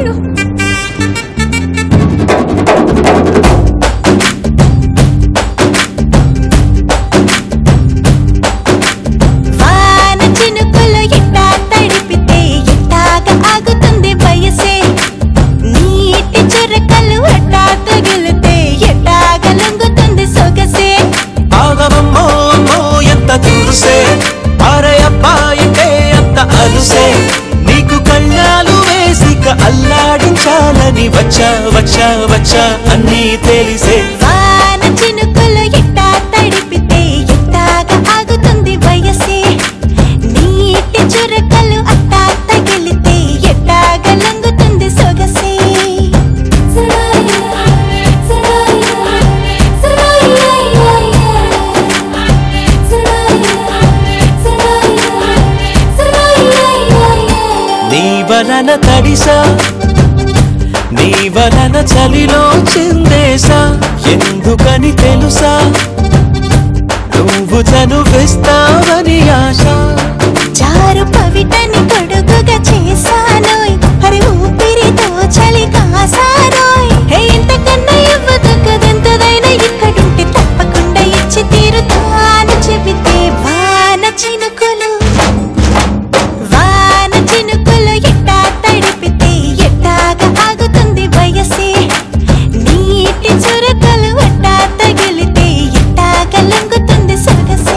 వెళ్ళు వాన చినుకులు ఎట్టా తడిపితే ఎట్టాగా ఆగుతుంది వయసే నీటి చురకలు అట్టా తగిలితే ఎట్టాగా లొంగుతుంది సొగసే ఆగవమ్మో అమ్మో ఎంత చూసే అరే అబ్బాయికే అంత అలుసే నీకు కళ్ళాలు వేసిక అల్లాడించాలని వచ్చా వచ్చా వచ్చా అన్నీ తెలిసే వాన చినుకులు ఎట్టా తడిపితే ఎట్టాగా ఆగుతుంది వయసే నీటి చురకలు అట్టా తగిలితే ఎట్టాగా లొంగుతుంది సొగసే నీ వలన తడిసా నీ వలన చలిలో చిందేసా ఎందుకని తెలుసా నువ్వు చనువిస్తావని ఆశ చారు పవిటని కొడుకుగా చేశానోయ్ హరి ఊపిరితో చలి కాసానోయ్ హే ఇంతకన్నా ఇవ్వదు కదెంతదైనా ఇక్కడుంటే తప్పకుండా ఇచ్చి తీరుతాను చెబితే వాన చినుకులు వాన చినుకులు ఎట్టా తడిపితే ఎట్టాగా ఆగుతుంది వయసే నీటి చురకలు అట్టా తగిలితే ఎట్టాగా లొంగుతుంది సొగసే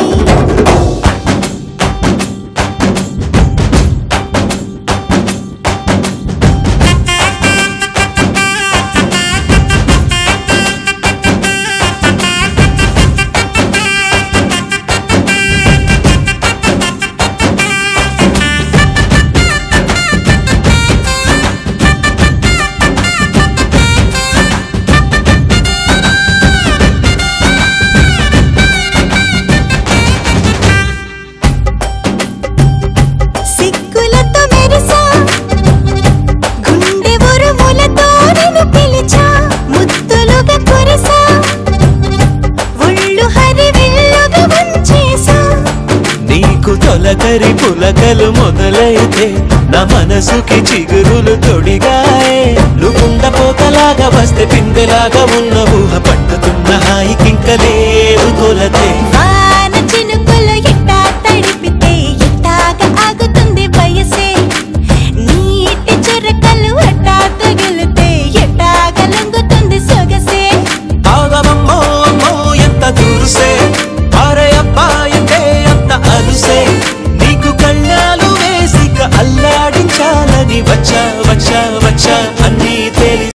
సిగ్గులతో మెరిసా గుండె ఉరుములతో నిన్ను పిలిచా ముద్దులుగా కురిసా ఒళ్ళు హరివిల్లుగా వంచేసా నీకు తొలకరి పులకలు మొదలైతే నా మనసుకి చిగురులు తొడిగాయే నువ్వుండ పోతలాగా వస్తే పిందెలాగా ఉన్న ఊహ పట్టుతున్న హాయికింక లేదు కొలతే వాన చినుకులు ఎట్టా తడిపితే ఎట్టాగా ఆగుతుంది వయసే నీటి చురకలు అట్టా తగిలితే ఎట్టాగా లొంగుతుంది సొగసే ఆగమమ్మో అమ్మో ఎంత దూరుసే అరే అబ్బాయికే అంత అలుసే నీకు కళ్ళాలు వేసిక అల్లాడించాలని వచ్చా వచ్చా వచ్చా